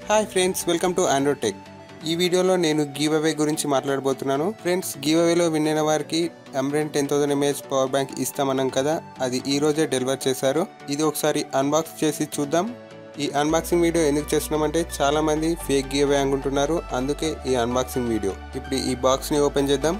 hi friends welcome to Android tech ఈ వీడియోలో నేను గివ్ అవే గురించి మాట్లాడబోతున్నాను ఫ్రెండ్స్ గివ్ అవేలో విన్ అయిన వారికి Ambrane ten thousand mAh power bank ఇస్తామన్నాం కదా అది ఈ రోజే డెలివర్ చేశారు ఇది ఒకసారి అన్బాక్స్ చేసి చూద్దాం ఈ అన్బాక్సింగ్ వీడియో ఎందుకు చేస్తున్నామంటే చాలా మంది ఫేక్ గివ్ అవే అనుకుంటున్నారు అందుకే ఈ అన్బాక్సింగ్ వీడియో ఇప్పుడు ఈ బాక్స్ని ఓపెన్ చేద్దాం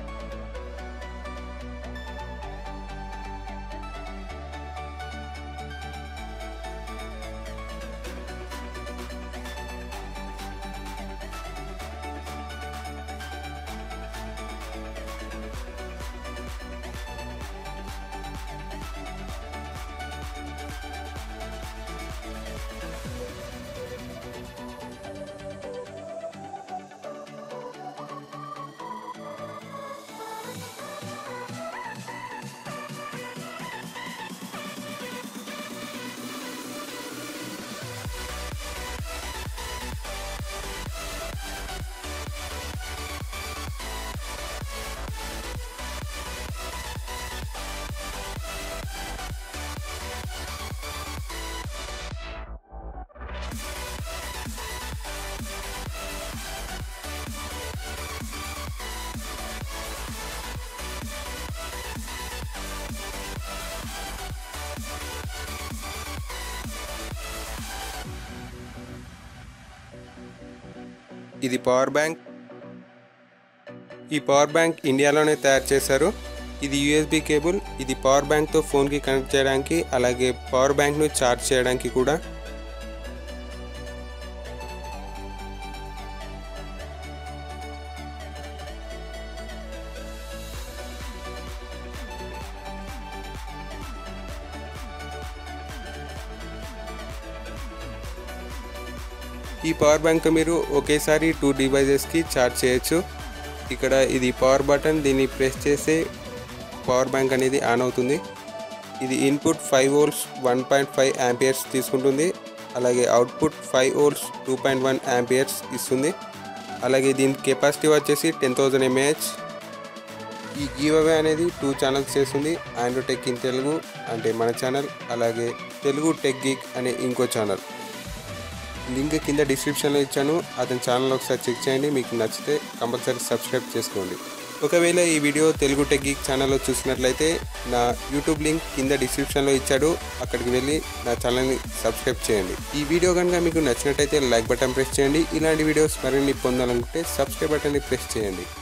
ఇది పవర్ బ్యాంక్ ఈ పవర్ బ్యాంక్ ఇండియాలోనే తయారు చేశారు ఇది యూఎస్బి కేబుల్ ఇది పవర్ బ్యాంక్తో ఫోన్కి కనెక్ట్ చేయడానికి అలాగే పవర్ బ్యాంక్ను ఛార్జ్ చేయడానికి కూడా ఈ పవర్ బ్యాంక్ మీరు ఒకేసారి టూ డివైజెస్కి ఛార్జ్ చేయొచ్చు ఇక్కడ ఇది పవర్ బటన్ దీన్ని ప్రెస్ చేస్తే పవర్ బ్యాంక్ అనేది ఆన్ అవుతుంది ఇది input five volts one point five amperes తీసుకుంటుంది అలాగే output five volts two point one amperes ఇస్తుంది అలాగే దీని కెపాసిటీ వచ్చేసి టెన్ థౌజండ్ ఎంఏహెచ్ ఈ గివ్ అవే అనేది టూ ఛానల్స్ చేస్తుంది ఆండ్రో టెక్ ఇన్ తెలుగు అంటే మన ఛానల్ అలాగే తెలుగు టెక్ గీక్ అనే ఇంకో ఛానల్ లింక్ కింద డిస్క్రిప్షన్లో ఇచ్చాను అతని ఛానల్ ఒకసారి చెక్ చేయండి మీకు నచ్చితే కంపల్సరీ సబ్స్క్రైబ్ చేసుకోండి ఒకవేళ ఈ వీడియో తెలుగు టెక్ గీక్ ఛానల్లో చూసినట్లయితే నా యూట్యూబ్ లింక్ కింద డిస్క్రిప్షన్లో ఇచ్చాడు అక్కడికి వెళ్ళి నా ఛానల్ని సబ్స్క్రైబ్ చేయండి ఈ వీడియో కనుక మీకు నచ్చినట్టయితే లైక్ బటన్ ప్రెస్ చేయండి ఇలాంటి వీడియోస్ మరిన్ని పొందాలనుకుంటే సబ్స్క్రైబ్ బటన్ని ప్రెస్ చేయండి